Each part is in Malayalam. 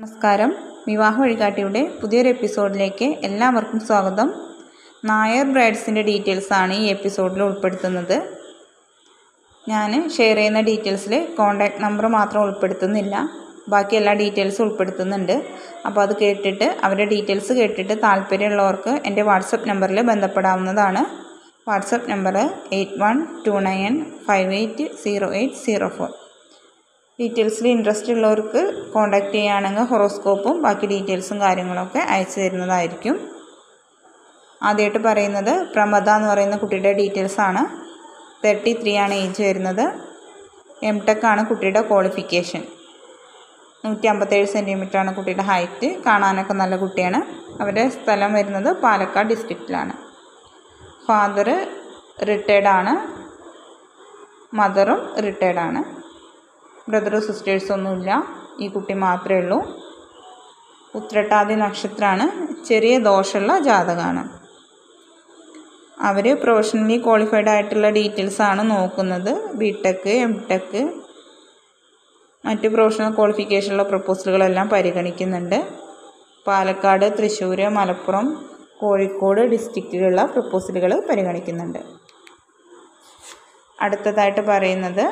നമസ്കാരം വിവാഹ വഴികാട്ടിയുടെ പുതിയൊരു എപ്പിസോഡിലേക്ക് എല്ലാവർക്കും സ്വാഗതം നായർ ബ്രൈഡ്സിൻ്റെ ഡീറ്റെയിൽസാണ് ഈ എപ്പിസോഡിൽ ഉൾപ്പെടുത്തുന്നത് ഞാൻ ഷെയർ ചെയ്യുന്ന ഡീറ്റെയിൽസിൽ കോൺടാക്ട് നമ്പർ മാത്രം ഉൾപ്പെടുത്തുന്നില്ല ബാക്കി എല്ലാ ഡീറ്റെയിൽസും ഉൾപ്പെടുത്തുന്നുണ്ട് അപ്പോൾ അത് കേട്ടിട്ട് അവരുടെ ഡീറ്റെയിൽസ് കേട്ടിട്ട് താല്പര്യമുള്ളവർക്ക് എൻ്റെ വാട്സപ്പ് നമ്പറിൽ ബന്ധപ്പെടാവുന്നതാണ് WhatsApp number eight one two nine five eight zero eight zero four ഡീറ്റെയിൽസിൽ ഇൻട്രസ്റ്റ് ഉള്ളവർക്ക് കോൺടാക്റ്റ് ചെയ്യുകയാണെങ്കിൽ ഹൊറോസ്കോപ്പും ബാക്കി ഡീറ്റെയിൽസും കാര്യങ്ങളൊക്കെ അയച്ചു തരുന്നതായിരിക്കും ആദ്യമായിട്ട് പറയുന്നത് പ്രമദ എന്ന് പറയുന്ന കുട്ടിയുടെ ഡീറ്റെയിൽസ് ആണ് തേർട്ടി ത്രീ ആണ് ഏജ് വരുന്നത് എം ടെക് ആണ് കുട്ടിയുടെ ക്വാളിഫിക്കേഷൻ നൂറ്റി അമ്പത്തേഴ് സെൻറ്റിമീറ്റർ ആണ് കുട്ടിയുടെ ഹൈറ്റ് കാണാനൊക്കെ നല്ല കുട്ടിയാണ് അവരുടെ സ്ഥലം വരുന്നത് പാലക്കാട് ഡിസ്ട്രിക്റ്റിലാണ് ഫാദർ റിട്ടയർഡ് ആണ് മദറും റിട്ടയർഡ് ആണ് ബ്രദറും സിസ്റ്റേഴ്സും ഒന്നുമില്ല ഈ കുട്ടി മാത്രമേ ഉള്ളൂ ഉത്രട്ടാതി നക്ഷത്രമാണ് ചെറിയ ദോഷമുള്ള ജാതകമാണ് അവർ പ്രൊഫഷണലി ക്വാളിഫൈഡ് ആയിട്ടുള്ള ഡീറ്റെയിൽസ് ആണ് നോക്കുന്നത് ബി ടെക് എം ടെക് മറ്റ് പ്രൊഫഷണൽ ക്വാളിഫിക്കേഷനുള്ള പ്രപ്പോസലുകളെല്ലാം പരിഗണിക്കുന്നുണ്ട് പാലക്കാട് തൃശ്ശൂർ മലപ്പുറം കോഴിക്കോട് ഡിസ്ട്രിക്റ്റിലുള്ള പ്രപ്പോസലുകൾ പരിഗണിക്കുന്നുണ്ട് അടുത്തതായിട്ട് പറയുന്നത്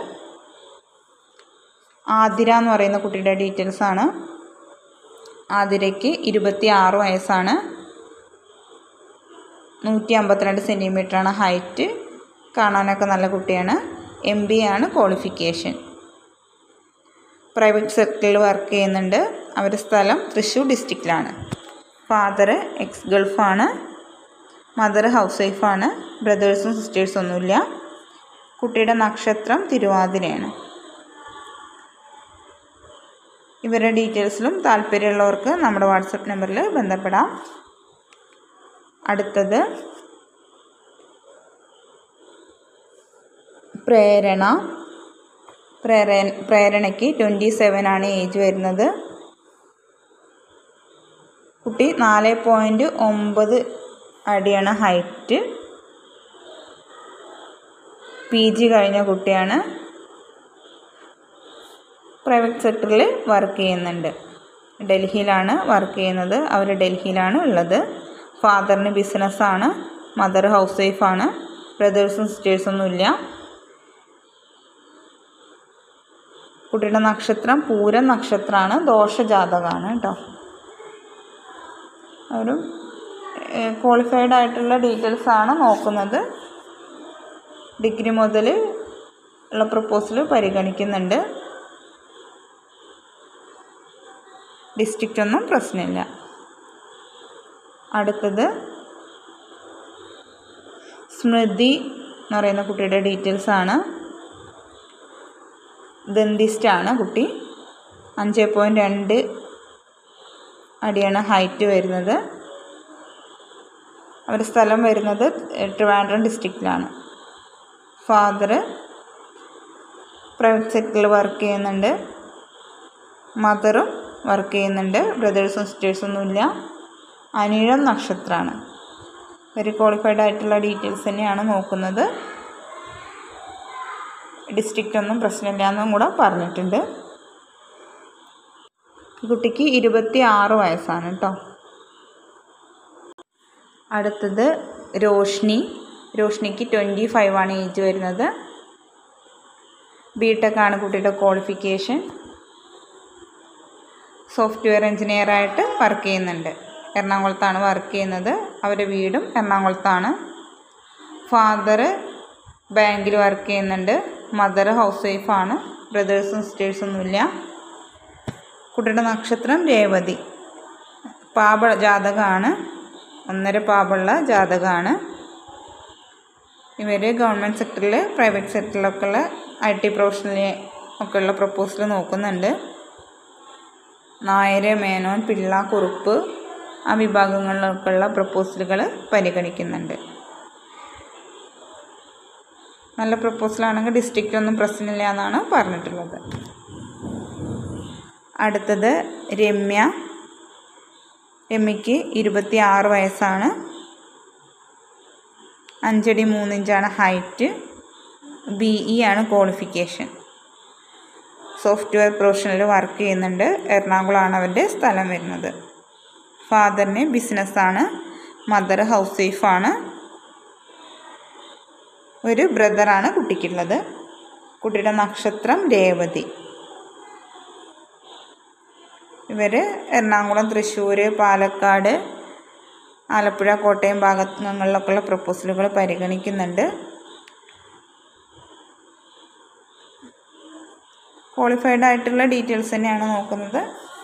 ആതിര എന്ന് പറയുന്ന കുട്ടിയുടെ ഡീറ്റെയിൽസ് ആണ് ആതിരയ്ക്ക് ഇരുപത്തി ആറ് വയസ്സാണ് നൂറ്റി അമ്പത്തിരണ്ട് സെൻറ്റിമീറ്ററാണ് ഹൈറ്റ് കാണാനൊക്കെ നല്ല കുട്ടിയാണ് എം ബി ആണ് ക്വാളിഫിക്കേഷൻ പ്രൈവറ്റ് സെക്ടറിൽ വർക്ക് ചെയ്യുന്നുണ്ട് അവരുടെ സ്ഥലം തൃശ്ശൂർ ഡിസ്ട്രിക്റ്റിലാണ് ഫാദർ എക്സ് ഗൾഫാണ് മദർ ഹൗസ് വൈഫാണ് ബ്രദേഴ്സും സിസ്റ്റേഴ്സും ഒന്നുമില്ല കുട്ടിയുടെ നക്ഷത്രം തിരുവാതിരയാണ് ഇവരുടെ ഡീറ്റെയിൽസിലും താല്പര്യമുള്ളവർക്ക് നമ്മുടെ വാട്സപ്പ് നമ്പറിൽ ബന്ധപ്പെടാം അടുത്തത് പ്രേരണ പ്രേര പ്രേരണയ്ക്ക് ട്വൻറ്റി സെവൻ ആണ് ഏജ് വരുന്നത് കുട്ടി നാല് പോയിൻറ്റ് ഒമ്പത് അടിയാണ് ഹൈറ്റ് പി ജി കഴിഞ്ഞ കുട്ടിയാണ് പ്രൈവറ്റ് സെക്ടറിൽ വർക്ക് ചെയ്യുന്നുണ്ട് ഡൽഹിയിലാണ് വർക്ക് ചെയ്യുന്നത് അവർ ഡൽഹിയിലാണ് ഉള്ളത് ഫാദറിന് ബിസിനസ്സാണ് മദർ ഹൗസ് വൈഫാണ് ബ്രദേഴ്സും സിസ്റ്റേഴ്സൊന്നും ഇല്ല കുട്ടിയുടെ നക്ഷത്രം പൂരം നക്ഷത്രമാണ് ദോഷജാതകമാണ് കേട്ടോ ഒരു ക്വാളിഫൈഡ് ആയിട്ടുള്ള ഡീറ്റെയിൽസ് ആണ് നോക്കുന്നത് ഡിഗ്രി മുതൽ ഉള്ള പ്രപ്പോസൽ പരിഗണിക്കുന്നുണ്ട് ഡിസ്ട്രിക്റ്റ് ഒന്നും പ്രശ്നമില്ല അടുത്തത് സ്മൃതി എന്ന് പറയുന്ന കുട്ടിയുടെ ഡീറ്റെയിൽസ് ആണ് ദന്തിസ്റ്റാണ് കുട്ടി അഞ്ച് പോയിൻറ്റ് രണ്ട് അടിയാണ് ഹൈറ്റ് വരുന്നത് അവരുടെ സ്ഥലം വരുന്നത് ട്രിവാൻഡ്രം ഡിസ്ട്രിക്റ്റിലാണ് ഫാദർ പ്രൈവറ്റ് സെക്ടറിൽ വർക്ക് ചെയ്യുന്നുണ്ട് മദറും വർക്ക് ചെയ്യുന്നുണ്ട് ബ്രദേഴ്സും സിസ്റ്റേഴ്സൊന്നുമില്ല അനിഴം നക്ഷത്രമാണ് വെരി ക്വാളിഫൈഡ് ആയിട്ടുള്ള ഡീറ്റെയിൽസ് തന്നെയാണ് നോക്കുന്നത് ഡിസ്ട്രിക്റ്റ് ഒന്നും പ്രശ്നമില്ല എന്നും കൂടെ പറഞ്ഞിട്ടുണ്ട് കുട്ടിക്ക് ഇരുപത്തി ആറ് വയസ്സാണ് കേട്ടോ അടുത്തത് രോഷ്നി രോഷ്നിക്ക് ട്വൻറ്റി ഫൈവ് ആണ് ഏജ് വരുന്നത് ബി ടെക് ആണ് കുട്ടിയുടെ ക്വാളിഫിക്കേഷൻ സോഫ്റ്റ്വെയർ എഞ്ചിനീയറായിട്ട് വർക്ക് ചെയ്യുന്നുണ്ട് എറണാകുളത്താണ് വർക്ക് ചെയ്യുന്നത് അവരുടെ വീടും എറണാകുളത്താണ് ഫാദർ ബാങ്കിൽ വർക്ക് ചെയ്യുന്നുണ്ട് മദർ ഹൗസ് വൈഫാണ് ബ്രദേഴ്സും സിസ്റ്റേഴ്സൊന്നുമില്ല കുട്ടിയുടെ നക്ഷത്രം രേവതി പാപ ജാതകമാണ് ഒന്നര പാപുള്ള ജാതകമാണ് ഇവർ ഗവൺമെൻറ് സെക്ടറിൽ പ്രൈവറ്റ് സെക്ടറിലൊക്കെ ഉള്ള ഐ ടി പ്രൊഫഷണലിൽ ഒക്കെ ഉള്ള പ്രപ്പോസൽ നോക്കുന്നുണ്ട് നായർ മേനോൻ പിള്ള കുറുപ്പ് ആ വിഭാഗങ്ങളിലൊക്കെയുള്ള പ്രപ്പോസലുകൾ പരിഗണിക്കുന്നുണ്ട് നല്ല പ്രപ്പോസലാണെങ്കിൽ ഡിസ്ട്രിക്റ്റ് ഒന്നും പ്രശ്നമില്ല എന്നാണ് പറഞ്ഞിട്ടുള്ളത് അടുത്തത് രമ്യ രമ്യയ്ക്ക് ഇരുപത്തി ആറ് വയസ്സാണ് അഞ്ചടി മൂന്നിഞ്ചാണ് ഹൈറ്റ് ബി ഇ ആണ് ക്വാളിഫിക്കേഷൻ സോഫ്റ്റ്വെയർ പ്രൊഫഷണൽ വർക്ക് ചെയ്യുന്നുണ്ട് എറണാകുളമാണ് അവരുടെ സ്ഥലം വരുന്നത് ഫാദറിന് ബിസിനസ്സാണ് മദർ ഹൗസ് വൈഫാണ് ഒരു ബ്രദറാണ് കുട്ടിക്കുള്ളത് കുട്ടിയുടെ നക്ഷത്രം രേവതി ഇവർ എറണാകുളം തൃശ്ശൂർ പാലക്കാട് ആലപ്പുഴ കോട്ടയം ഭാഗങ്ങളിലൊക്കെയുള്ള പ്രപ്പോസലുകൾ പരിഗണിക്കുന്നുണ്ട് ക്വാളിഫൈഡ് ആയിട്ടുള്ള ഡീറ്റെയിൽസ് തന്നെയാണ് നോക്കുന്നത്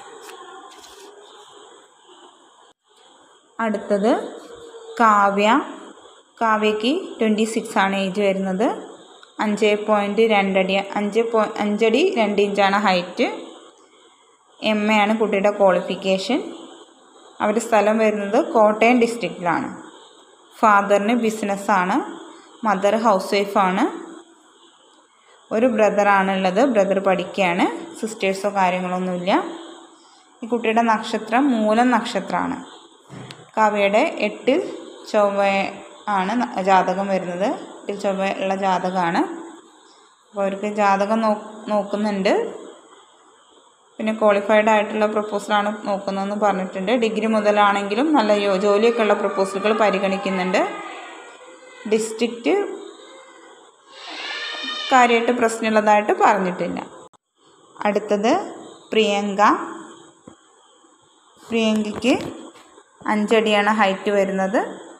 അടുത്തത് കാവ്യ കാവ്യയ്ക്ക് ട്വൻറ്റി സിക്സ് ആണ് ഏജ് വരുന്നത് അഞ്ച് പോയിൻറ്റ് രണ്ടടി അഞ്ച് പോ അഞ്ചടി രണ്ട് ഇഞ്ചാണ് ഹൈറ്റ് എം എ ആണ് കുട്ടിയുടെ ക്വാളിഫിക്കേഷൻ അവരുടെ സ്ഥലം വരുന്നത് കോട്ടയം ഡിസ്ട്രിക്റ്റിലാണ് ഫാദറിന് ബിസിനസ്സാണ് മദർ ഹൗസ് വൈഫാണ് ഒരു ബ്രദറാണുള്ളത് ബ്രദർ പഠിക്കുകയാണ് സിസ്റ്റേഴ്സോ കാര്യങ്ങളൊന്നുമില്ല ഈ കുട്ടിയുടെ നക്ഷത്രം മൂലം നക്ഷത്രമാണ് കാവ്യയുടെ എട്ടിൽ ചൊവ്വ ആണ് ജാതകം വരുന്നത് എട്ടിൽ ചൊവ്വ ഉള്ള ജാതകമാണ് അപ്പോൾ അവർക്ക് ജാതകം നോ നോക്കുന്നുണ്ട് പിന്നെ ക്വാളിഫൈഡ് ആയിട്ടുള്ള പ്രപ്പോസലാണ് നോക്കുന്നതെന്ന് പറഞ്ഞിട്ടുണ്ട് ഡിഗ്രി മുതലാണെങ്കിലും നല്ല ജോലിയൊക്കെ ഉള്ള പ്രപ്പോസലുകൾ പരിഗണിക്കുന്നുണ്ട് ഡിസ്ട്രിക്റ്റ് കാര്യമായിട്ട് പ്രശ്നമുള്ളതായിട്ട് പറഞ്ഞിട്ടില്ല അടുത്തത് പ്രിയങ്ക പ്രിയങ്കയ്ക്ക് അഞ്ചടിയാണ് ഹൈറ്റ് വരുന്നത്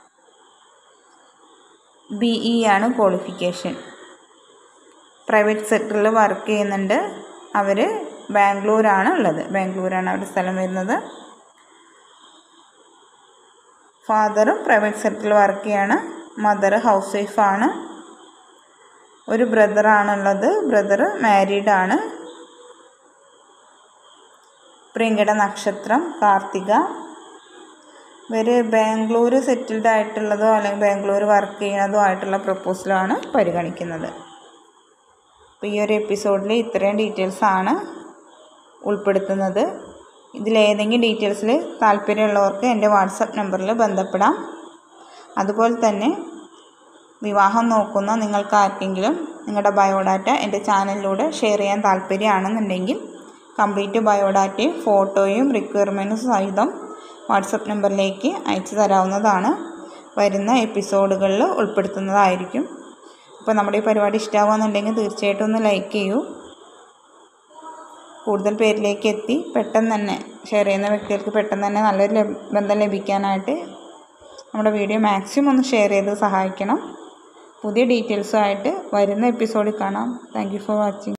ബി ഇ ആണ് ക്വാളിഫിക്കേഷൻ പ്രൈവറ്റ് സെക്ടറിൽ വർക്ക് ചെയ്യുന്നുണ്ട് അവർ ബാംഗ്ലൂരാണ് ഉള്ളത് ബാംഗ്ലൂരാണ് അവരുടെ സ്ഥലം വരുന്നത് ഫാദറും പ്രൈവറ്റ് സെക്ടറിൽ വർക്ക് ചെയ്യാണ് മദർ ഹൗസ് വൈഫാണ് ഒരു ബ്രദറാണുള്ളത് ബ്രദർ മാരീഡ് ആണ് പ്രിയങ്കയുടെ നക്ഷത്രം കാർത്തിക ഇവർ ബാംഗ്ലൂർ സെറ്റിൽഡ് ആയിട്ടുള്ളതോ അല്ലെങ്കിൽ ബാംഗ്ലൂർ വർക്ക് ചെയ്യുന്നതോ ആയിട്ടുള്ള പ്രപ്പോസലാണ് പരിഗണിക്കുന്നത് അപ്പോൾ ഈ ഒരു എപ്പിസോഡിൽ ഇത്രയും ഡീറ്റെയിൽസാണ് ഉൾപ്പെടുത്തുന്നത് ഇതിലേതെങ്കിലും ഡീറ്റെയിൽസിൽ താല്പര്യമുള്ളവർക്ക് എൻ്റെ വാട്സപ്പ് നമ്പറിൽ ബന്ധപ്പെടാം അതുപോലെ തന്നെ വിവാഹം നോക്കുന്ന നിങ്ങൾക്ക് ആർക്കെങ്കിലും നിങ്ങളുടെ ബയോഡാറ്റ എൻ്റെ ചാനലിലൂടെ ഷെയർ ചെയ്യാൻ താല്പര്യമാണെന്നുണ്ടെങ്കിൽ കംപ്ലീറ്റ് ബയോഡാറ്റയും ഫോട്ടോയും റിക്വയർമെൻറ്റും സഹിതം വാട്സപ്പ് നമ്പറിലേക്ക് അയച്ചു തരാവുന്നതാണ് വരുന്ന എപ്പിസോഡുകളിൽ ഉൾപ്പെടുത്തുന്നതായിരിക്കും അപ്പോൾ നമ്മുടെ ഈ പരിപാടി ഇഷ്ടമാവുന്നുണ്ടെങ്കിൽ തീർച്ചയായിട്ടും ഒന്ന് ലൈക്ക് ചെയ്യൂ കൂടുതൽ പേരിലേക്ക് എത്തി പെട്ടെന്ന് തന്നെ ഷെയർ ചെയ്യുന്ന വ്യക്തികൾക്ക് പെട്ടെന്ന് തന്നെ നല്ലൊരു ബന്ധം ലഭിക്കാനായിട്ട് നമ്മുടെ വീഡിയോ മാക്സിമം ഒന്ന് ഷെയർ ചെയ്ത് സഹായിക്കണം പുതിയ ഡീറ്റെയിൽസുമായിട്ട് വരുന്ന എപ്പിസോഡിൽ കാണാം താങ്ക് യു ഫോർ വാച്ചിങ്